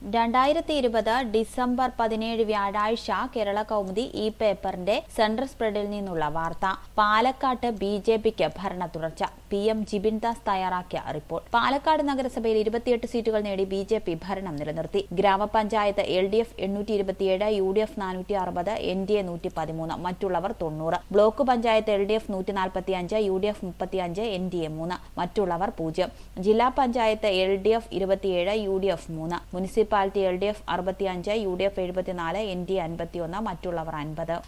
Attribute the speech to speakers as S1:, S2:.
S1: രണ്ടായിരത്തി ഇരുപത് ഡിസംബർ പതിനേഴ് വ്യാഴാഴ്ച കേരള കൗമുദി ഈ പേപ്പറിന്റെ സെൻട്രൽ സ്പ്രെഡിൽ നിന്നുള്ള വാർത്ത പാലക്കാട്ട് ബി ജെ പിക്ക് ഭരണ തുടർച്ച പി എം ജിബിൻ ദാസ് തയ്യാറാക്കിയ റിപ്പോർട്ട് പാലക്കാട് നഗരസഭയിൽ ഇരുപത്തിയെട്ട് സീറ്റുകൾ നേടി ബി ജെ പി ഭരണം നിലനിർത്തി ഗ്രാമപഞ്ചായത്ത് എൽ ഡി എഫ് എണ്ണൂറ്റി ഇരുപത്തിയേഴ് യു ഡി എഫ് നാനൂറ്റി അറുപത് എൻ ഡി എ നൂറ്റി പതിമൂന്ന് മറ്റുള്ളവർ തൊണ്ണൂറ് block panchayat L D F നൂറ്റി നാൽപ്പത്തി അഞ്ച് യു ഡി എഫ് മുപ്പത്തിയഞ്ച് എൻ ഡി എ മൂന്ന് മറ്റുള്ളവർ പൂജ്യം ജില്ലാ പഞ്ചായത്ത് എൽ ഡി എഫ് ഇരുപത്തിയേഴ് യു ഡി എഫ് മൂന്ന് മുനിസിപ്പാലിറ്റി എൽ ഡി എഫ് അറുപത്തിയഞ്ച് യു ഡി എഫ് എഴുപത്തിനാല് എൻ ഡി എ അൻപത്തിയൊന്ന് മറ്റുള്ളവർ അൻപത്